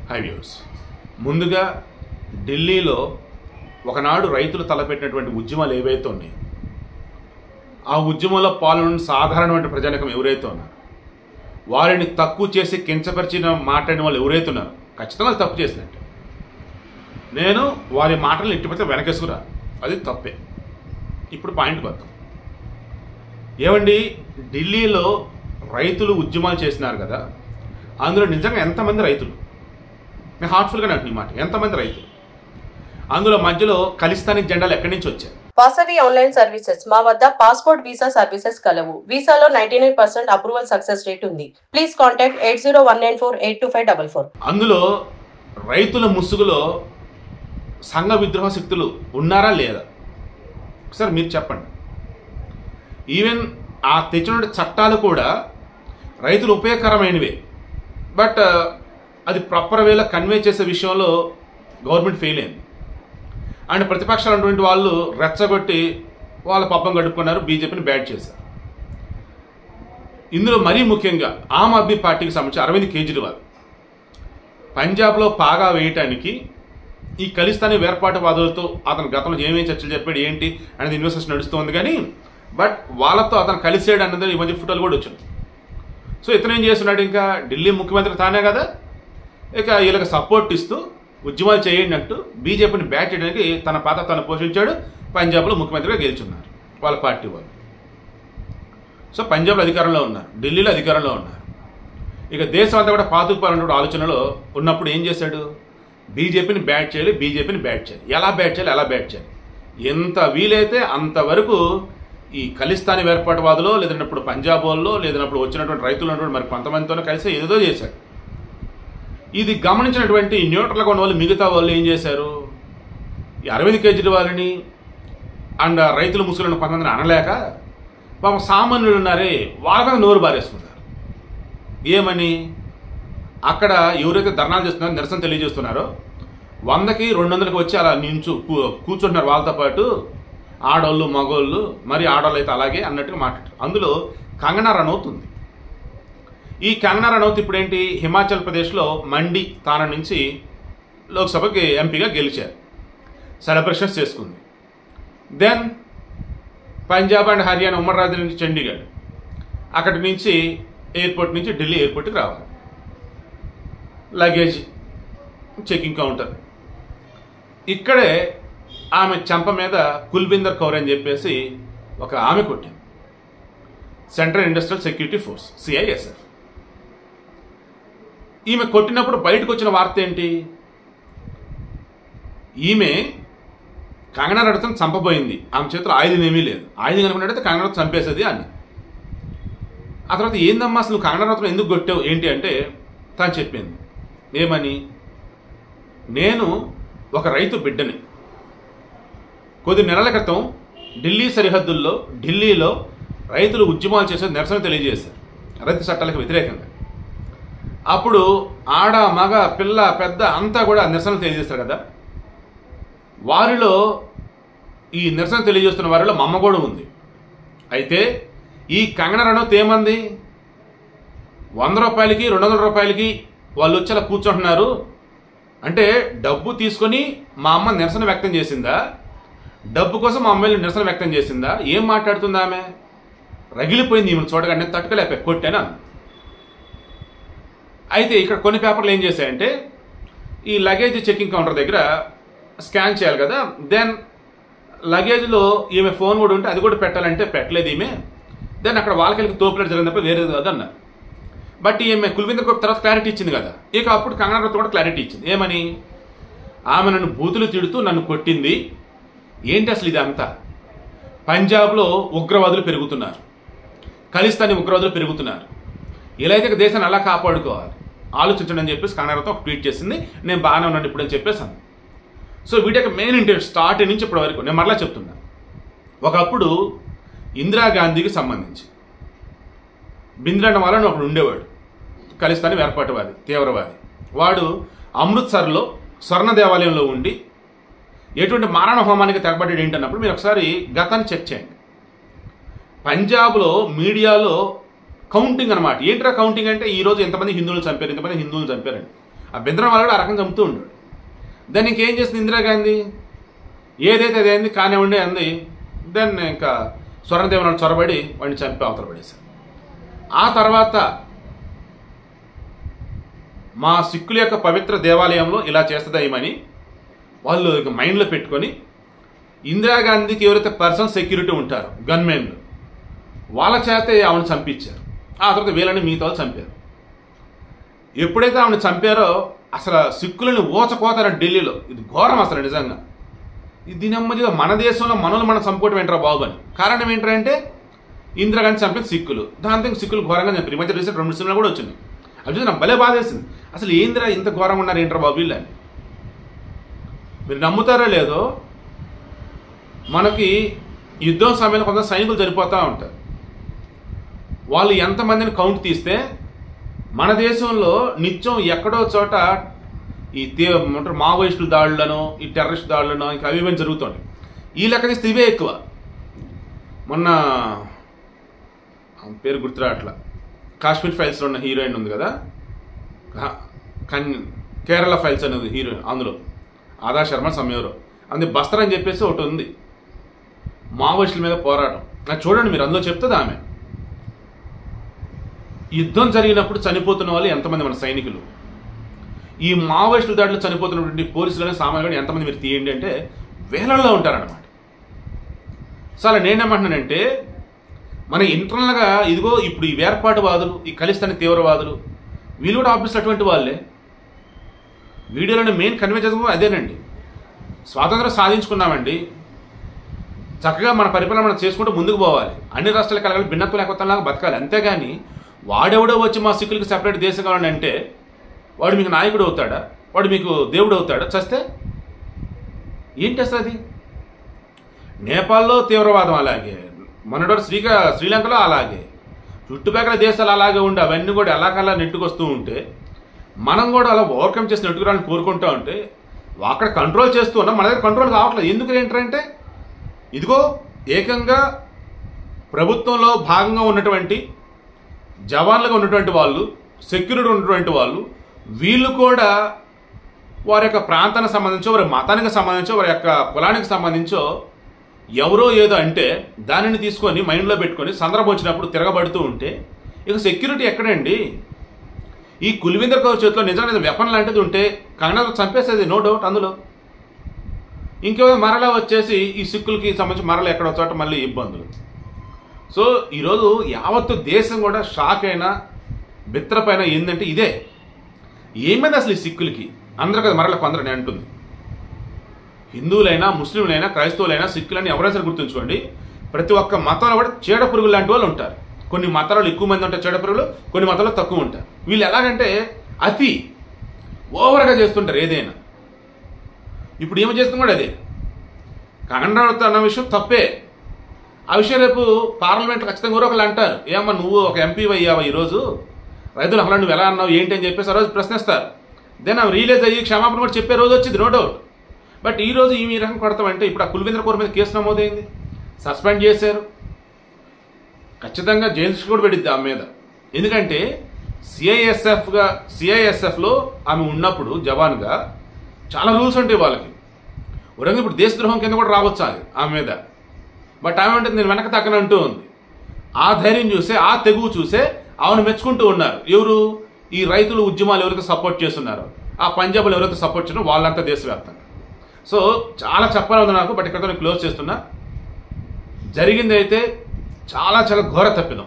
High views ముందుగా ఢిల్లీలో ఒకనాడు రైతులు తలపెట్టినటువంటి ఉద్యమాలు ఏవైతే ఉన్నాయో ఆ ఉద్యమంలో పాల్గొన్న సాధారణమైన ప్రజానికం ఎవరైతే ఉన్నారో వారిని తక్కువ చేసి కించపరిచిన మాట్లాడిన వాళ్ళు ఎవరైతే ఉన్నారో ఖచ్చితంగా అది తప్పు చేసినట్టు నేను వారి మాటలు ఎట్టిపోతే వెనకేసుకురా అది తప్పే ఇప్పుడు పాయింట్ వద్దాం ఏమండి ఢిల్లీలో రైతులు ఉద్యమాలు చేసినారు కదా అందులో నిజంగా ఎంతమంది రైతులు నేను హార్ట్ఫుల్గానే అంటున్నా ఈ మాట ఎంతమంది రైతులు అందులో మధ్యలో ఖలిస్తానీ జెండాలు ఎక్కడి నుంచి వచ్చాయి వాసవి ఆన్లైన్ సర్వీసెస్ మా వద్ద పాస్పోర్ట్ వీసా సర్వీసెస్ కలవు వీసాలో ninety nine percent approval success rate ఉంది please contact eight zero one nine four eight two five double four అందులో రైతుల ముసుగులో సంఘ విద్రోహ శక్తులు ఉన్నారా లేదా ఒకసారి మీరు చెప్పండి ఈవెన్ ఆ తెచ్చిన చట్టాలు కూడా రైతులు ఉపయోగకరమైనవే బట్ అది ప్రాపర్ వేలో కన్వే చేసే విషయంలో గవర్నమెంట్ ఫెయిల్ అయింది అండ్ ప్రతిపక్షాలు అటువంటి వాళ్ళు రెచ్చగొట్టి వాళ్ళ పబ్బం గడుపుకున్నారు బీజేపీని బ్యాట్ చేశారు ఇందులో మరీ ముఖ్యంగా ఆమ్ ఆద్మీ పార్టీకి సంబంధించి అరవింద్ కేజ్రీవాల్ పంజాబ్లో పాగా వేయటానికి ఈ ఖలిస్తానీ వేర్పాటువాదులతో అతను గతంలో ఏమేమి చర్చలు చెప్పాడు ఏంటి అనేది ఇన్వెస్టిగేషన్ నడుస్తుంది కానీ బట్ వాళ్ళతో అతను కలిసాడు అన్నది ఈ మధ్య ఫోటోలు కూడా వచ్చింది సో ఇతను ఏం చేస్తున్నాడు ఇంకా ఢిల్లీ ముఖ్యమంత్రి తానే కదా ఇక వీళ్ళకి సపోర్ట్ ఇస్తూ ఉద్యమాలు చేయండి అంటూ బీజేపీని బ్యాట్ చేయడానికి తన పాత్ర తను పోషించాడు పంజాబ్లో ముఖ్యమంత్రిగా గెలుచున్నారు వాళ్ళ పార్టీ వాళ్ళు సో పంజాబ్లో అధికారంలో ఉన్నారు ఢిల్లీలో అధికారంలో ఉన్నారు ఇక దేశం అంతా కూడా పాతుకుపోవాలన్న ఆలోచనలో ఉన్నప్పుడు ఏం చేశాడు బీజేపీని బ్యాట్ చేయాలి బీజేపీని బ్యాట్ చేయాలి ఎలా బ్యాట్ చేయాలి ఎలా బ్యాట్ చేయాలి ఎంత వీలైతే అంతవరకు ఈ ఖలిస్తానీ వేర్పాటువాదులో లేదంటే ఇప్పుడు పంజాబ్ వాళ్ళు లేదన్నప్పుడు వచ్చినటువంటి రైతులు ఉన్నటువంటి మరి కొంతమందితోనే కలిసి ఏదో చేశాడు ఇది గమనించినటువంటి న్యూట్రల్గా ఉన్న వాళ్ళు మిగతా వాళ్ళు ఏం చేశారు ఈ అరవింద్ కేజ్రీవాల్ని అండ్ రైతుల ముసుగులను కొంతమందిని అనలేక పాపం సామాన్యులు ఉన్నారే వాళ్ళ మీద నోరు బారేసుకున్నారు ఏమని అక్కడ ఎవరైతే ధర్నాలు చేస్తున్నారో నిరసన తెలియజేస్తున్నారో వందకి రెండు వందలకి వచ్చి అలా నించు కూ- కూర్చుంటున్నారు వాళ్ళతో పాటు ఆడోళ్ళు మగోళ్ళు మరి ఆడోళ్ళు అయితే అలాగే అన్నట్టుగా మాట్లాడారు అందులో కంగనా రనౌత్ ఉంది ఈ కంగనా రనౌత్ ఇప్పుడు ఏంటి హిమాచల్ ప్రదేశ్లో మండి తాన నుంచి లోక్సభకి ఎంపీగా గెలిచారు సెలబ్రేషన్స్ చేసుకుంది దెన్ పంజాబ్ అండ్ హర్యానా ఉమ్మడి రాజధాని నుంచి చండీగఢ్ అక్కడి నుంచి ఎయిర్పోర్ట్ నుంచి ఢిల్లీ ఎయిర్పోర్ట్కి రావాలి లగేజ్ చెకింగ్ కౌంటర్ ఇక్కడే ఆమె చెంప మీద కుల్బిందర్ కౌర్ అని చెప్పేసి ఒక ఆమె కొట్టింది central industrial security force CISF ఈమె కొట్టినప్పుడు బయటకు వచ్చిన వార్త ఏంటి ఈమె కంగనా రడతను చంపబోయింది ఆమె చేతిలో ఆయుధం ఏమీ లేదు ఆయుధం కనుకున్నట్టయితే కంగనా రడత చంపేసేది అని ఆ తర్వాత ఏందమ్మా అసలు నువ్వు కంగనా రడతను ఎందుకు కొట్టావు ఏంటి అంటే తను చెప్పింది ఏమని నేను ఒక రైతు బిడ్డని కొద్ది నెలల క్రితం ఢిల్లీ సరిహద్దుల్లో ఢిల్లీలో రైతులు ఉద్యమాలు చేసే నిరసన తెలియజేశారు రైతు చట్టాలకు వ్యతిరేకంగా అప్పుడు ఆడ మగ పిల్ల పెద్ద అంతా కూడా నిరసన తెలియజేస్తారు కదా వారిలో ఈ నిరసన తెలియజేస్తున్న వారిలో మా అమ్మ కూడా ఉంది అయితే ఈ కంగన రణోత్ ఏమంది వంద రూపాయలకి రెండు వందల రూపాయలకి వాళ్ళు వచ్చి అలా కూర్చుంటున్నారు అంటే డబ్బు తీసుకొని మా అమ్మ నిరసన వ్యక్తం చేసిందా డబ్బు కోసం మా అమ్మాయిని నిరసన వ్యక్తం చేసిందా ఏం మాట్లాడుతుంది ఆమె రగిలిపోయింది ఈమెను చూడగానే తట్టుకోలేక కొట్టాను అంది. అయితే ఇక్కడ కొన్ని పేపర్లు ఏం చేశాయంటే ఈ లగేజ్ చెకింగ్ కౌంటర్ దగ్గర స్కాన్ చేయాలి కదా దెన్ లగేజ్లో ఈమె ఫోన్ కూడా ఉంటే అది కూడా పెట్టాలంటే పెట్టలేదు ఈమె దెన్ అక్కడ వాళ్ళకి తోపులాట జరిగినప్పుడు వేరే కాదు అన్నారు బట్ ఈమె కుల్విందర్ కౌర్ తర్వాత క్లారిటీ ఇచ్చింది కదా ఇక అప్పుడు కంగనా రనౌత్ కూడా క్లారిటీ ఇచ్చింది ఏమని ఆమె నన్ను బూతులు తిడుతూ నన్ను కొట్టింది ఏంటి అసలు ఇదంతా పంజాబ్లో ఉగ్రవాదులు పెరుగుతున్నారు ఖలిస్తానీ ఉగ్రవాదులు పెరుగుతున్నారు ఇలా అయితే ఇక దేశాన్ని అలా కాపాడుకోవాలి ఆలోచించండి అని చెప్పేసి కంగనా రనౌత్ ఒక ట్వీట్ చేసింది నేను బాగానే ఉన్నాను ఇప్పుడు అని చెప్పేసాను సో వీటి యొక్క మెయిన్ ఇంటెంట్ స్టార్ట్ నుంచి ఇప్పటి వరకు నేను మరలా చెప్తున్నా ఒకప్పుడు ఇందిరాగాంధీకి సంబంధించి బింద్రన్న వాళ్ళని ఒకడు ఉండేవాడు ఖలిస్తానీ వేర్పాటువాది తీవ్రవాది వాడు అమృత్సర్లో స్వర్ణ దేవాలయంలో ఉండి ఎటువంటి మారణ హోమానికి తెగబడ్డాడు ఏంటన్నప్పుడు మీరు ఒకసారి గతాన్ని చెక్ చేయండి పంజాబ్లో మీడియాలో కౌంటింగ్ అనమాట ఏంట్రా కౌంటింగ్ అంటే ఈ రోజు ఎంతమంది హిందువులు చంపారు ఇంతమంది హిందువులు చంపారండి ఆ బింద్రం వాళ్ళు కూడా ఆ రకంగా చంపుతూ ఉండాడు దాన్ని ఇంకేం చేసింది ఇందిరాగాంధీ ఏదైతే అదేంది కానివ్వండి అంది దాన్ని ఇంకా స్వర్ణదేవనాడు చొరబడి వాడిని చంపి అవతల పడేశారు ఆ తర్వాత మా సిక్కుల యొక్క పవిత్ర దేవాలయంలో ఇలా చేస్తుందేమని వాళ్ళు ఇక మైండ్లో పెట్టుకొని ఇందిరాగాంధీకి ఎవరైతే పర్సనల్ సెక్యూరిటీ ఉంటారో గన్మెన్లు వాళ్ళ చేతే ఆవిడ చంపించారు ఆ తర్వాత వీళ్ళని మిగతా వాళ్ళు చంపారు ఎప్పుడైతే ఆవిడ చంపారో అసలు సిక్కులను ఊచకోతారు ఢిల్లీలో ఇది ఘోరం అసలు నిజంగా ఇది నెమ్మదిగా మన దేశంలో మనల్ని మనం చంపుకోవటం ఏంట్రా బాబు అని కారణం ఏంటంటే ఇందిరాగాంధీ చంపిన సిక్కులు దాంతో ఇంక సిక్కులు ఘోరంగా చంపారు ఈ మధ్య రీసెంట్ రెండు సినిమాలు కూడా వచ్చింది అవి చూసి నాకు భలే బాధ వేసింది అసలు ఏందిరా ఇంత ఘోరంగా ఉన్నారు ఏంట్రా బాబు వీళ్ళు అని మీరు నమ్ముతారో లేదో మనకి యుద్ధం సమయంలో కొంత సైనికులు చనిపోతూ ఉంటారు వాళ్ళు ఎంతమందిని కౌంట్ తీస్తే మన దేశంలో నిత్యం ఎక్కడో చోట ఈ తే ఏమంటారు మావోయిస్టుల దాడులను ఈ టెర్రరిస్ట్ దాడులను ఇంకా అవి ఇవన్నీ జరుగుతుంటాయి ఈ లెక్క తీస్తే ఇవే ఎక్కువ మొన్న ఆమె పేరు గుర్తురాట్ల కాశ్మీర్ ఫైల్స్లో ఉన్న హీరోయిన్ ఉంది కదా కా- కన్ కేరళ ఫైల్స్ అనేది హీరోయిన్ అందులో ఆదా శర్మ సమయంలో అందు బస్తర్ అని చెప్పేసి ఒకటి ఉంది మావోయిస్టుల మీద పోరాటం అది చూడండి మీరు అందులో చెప్తుంది ఆమె యుద్ధం జరిగినప్పుడు చనిపోతున్న వాళ్ళు ఎంతమంది మన సైనికులు ఈ మావోయిస్టుల దాడిలో చనిపోతున్నటువంటి పోలీసులు సామాన్యులు ఎంతమంది మీరు తీయండి అంటే వేలల్లో ఉంటారన్నమాట సో అలా నేనేమంటున్నానంటే మన ఇంటర్నల్గా ఇదిగో ఇప్పుడు ఈ వేర్పాటువాదులు ఈ ఖలిస్తాని తీవ్రవాదులు వీళ్ళు కూడా ఆఫీసులు అటువంటి వాళ్ళే వీడియోలోనే మెయిన్ కన్వే చేసుకున్నది అదేనండి స్వాతంత్రం సాధించుకున్నామండి చక్కగా మన పరిపాలన మనం చేసుకుంటూ ముందుకు పోవాలి అన్ని రాష్ట్రాలు కలగాలి భిన్నత్వం లేకపోతేలాగా బతకాలి అంతేగాని వాడెవడో వచ్చి మా సిక్కులకి సెపరేట్ దేశం కావాలని అంటే వాడు మీకు నాయకుడు అవుతాడా వాడు మీకు దేవుడు అవుతాడా చస్తే ఏంటి అసలు అది నేపాల్లో తీవ్రవాదం అలాగే మనడోడు శ్రీక శ్రీలంకలో అలాగే చుట్టుపక్కల దేశాలు అలాగే ఉండి అవన్నీ కూడా ఎలాగలా నెట్టుకొస్తూ ఉంటే మనం కూడా అలా ఓవర్కమ్ చేసి నెట్టుకురాలని కోరుకుంటా ఉంటే అక్కడ కంట్రోల్ చేస్తూ ఉన్నాం మన దగ్గర కంట్రోల్ కావట్లేదు ఎందుకు ఏంటంటే ఇదిగో ఏకంగా ప్రభుత్వంలో భాగంగా ఉన్నటువంటి జవాన్లుగా ఉన్నటువంటి వాళ్ళు సెక్యూరిటీ ఉన్నటువంటి వాళ్ళు వీళ్ళు కూడా వారి యొక్క ప్రాంతానికి సంబంధించో వారి మతానికి సంబంధించో వారి యొక్క కులానికి సంబంధించో ఎవరో ఏదో అంటే దానిని తీసుకొని మైండ్లో పెట్టుకొని సందర్భం వచ్చినప్పుడు తిరగబడుతూ ఉంటే ఇక సెక్యూరిటీ ఎక్కడండి ఈ కుల్వీందర్ కౌర్ చేతిలో నిజమైన వెపన్ లాంటిది ఉంటే కంగనాతో చంపేసేది నో డౌట్ అందులో ఇంకో మరలా వచ్చేసి ఈ సిక్కులకి సంబంధించి మరలా ఎక్కడో చోట మళ్ళీ ఇబ్బందులు సో ఈరోజు యావత్తు దేశం కూడా షాక్ అయినా బిత్రపైన ఏంటంటే ఇదే ఏమైంది అసలు ఈ సిక్కులకి అందరూ కదా మరలా కొందరు నేను అంటుంది హిందువులైనా ముస్లింలైనా క్రైస్తవులైనా సిక్కులైనా ఎవరైనా సరే గుర్తుంచుకోండి ప్రతి ఒక్క మతంలో కూడా చీడ పురుగులు లాంటి వాళ్ళు ఉంటారు కొన్ని మతాలలో ఎక్కువ మంది ఉంటారు చీడ పురుగులు కొన్ని మతాల్లో తక్కువ ఉంటారు వీళ్ళు ఎలాగంటే అతి ఓవర్గా చేస్తుంటారు ఏదైనా ఇప్పుడు ఏమి చేస్తుంది కూడా అదే కంగనాడుతా అన్న విషయం తప్పే ఆ విషయం రేపు పార్లమెంట్ ఖచ్చితంగా కూడా ఒకళ్ళు అంటారు ఏమన్నా నువ్వు ఒక ఎంపీ అయ్యావా ఈరోజు రైతులు అలా నువ్వు ఎలా అన్నావు ఏంటి అని చెప్పేసి ఆ రోజు ప్రశ్నిస్తారు దెన్ ఆమె రియలైజ్ అయ్యి క్షమాపణ కూడా చెప్పే రోజు వచ్చింది నో డౌట్ బట్ ఈ రోజు ఈ రకం కొడతామంటే ఇప్పుడు ఆ కుల్వీంద్ర కౌర్ మీద కేసు నమోదైంది సస్పెండ్ చేశారు ఖచ్చితంగా జైలు శిక్ష కూడా పెట్టిద్ది ఆమె మీద ఎందుకంటే సిఐఎస్ఎఫ్గా సిఐఎస్ఎఫ్లో ఆమె ఉన్నప్పుడు జవాన్గా చాలా రూల్స్ ఉంటాయి వాళ్ళకి ఉరంగా ఇప్పుడు దేశద్రోహం కింద కూడా రావచ్చు అది ఆమె మీద బట్ ఆమె అంటే నేను వెనక తగ్గనంటూ ఉంది ఆ ధైర్యం చూసే ఆ తెగువ చూసే ఆమెను మెచ్చుకుంటూ ఉన్నారు ఎవరు ఈ రైతులు ఉద్యమాలు ఎవరైతే సపోర్ట్ చేస్తున్నారో ఆ పంజాబ్లో ఎవరైతే సపోర్ట్ చేస్తున్నారో వాళ్ళంతా దేశవ్యాప్తంగా సో చాలా చెప్పాలని నాకు బట్ ఇక్కడ నేను క్లోజ్ చేస్తున్నా జరిగింది అయితే చాలా చాలా ఘోర తప్పిదం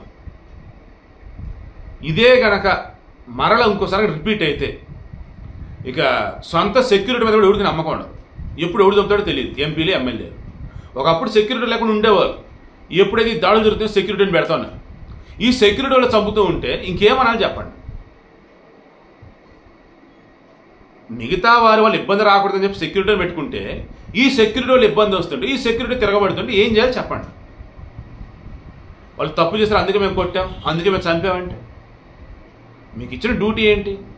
ఇదే గనక మరల ఇంకోసారి రిపీట్ అయితే ఇక సొంత సెక్యూరిటీ మీద కూడా ఎవరికి నమ్మకం ఉండదు ఎప్పుడు ఎవడు చెప్తాడో తెలియదు ఎంపీలు ఎమ్మెల్యేలు ఒకప్పుడు సెక్యూరిటీ లేకుండా ఉండేవాళ్ళు ఎప్పుడైతే ఈ దాడులు జరుగుతుందో సెక్యూరిటీని పెడతా ఉన్నారు ఈ సెక్యూరిటీ వాళ్ళు చంపుతూ ఉంటే ఇంకేమనాలి చెప్పండి మిగతా వారి వాళ్ళు ఇబ్బంది రాకూడదని చెప్పి సెక్యూరిటీని పెట్టుకుంటే ఈ సెక్యూరిటీ వాళ్ళు ఇబ్బంది వస్తుంటే ఈ సెక్యూరిటీ తిరగబడుతుంటే ఏం చేయాలి చెప్పండి వాళ్ళు తప్పు చేశారు అందుకే మేము కొట్టాం అందుకే మేము చంపామంటే మీకు ఇచ్చిన డ్యూటీ ఏంటి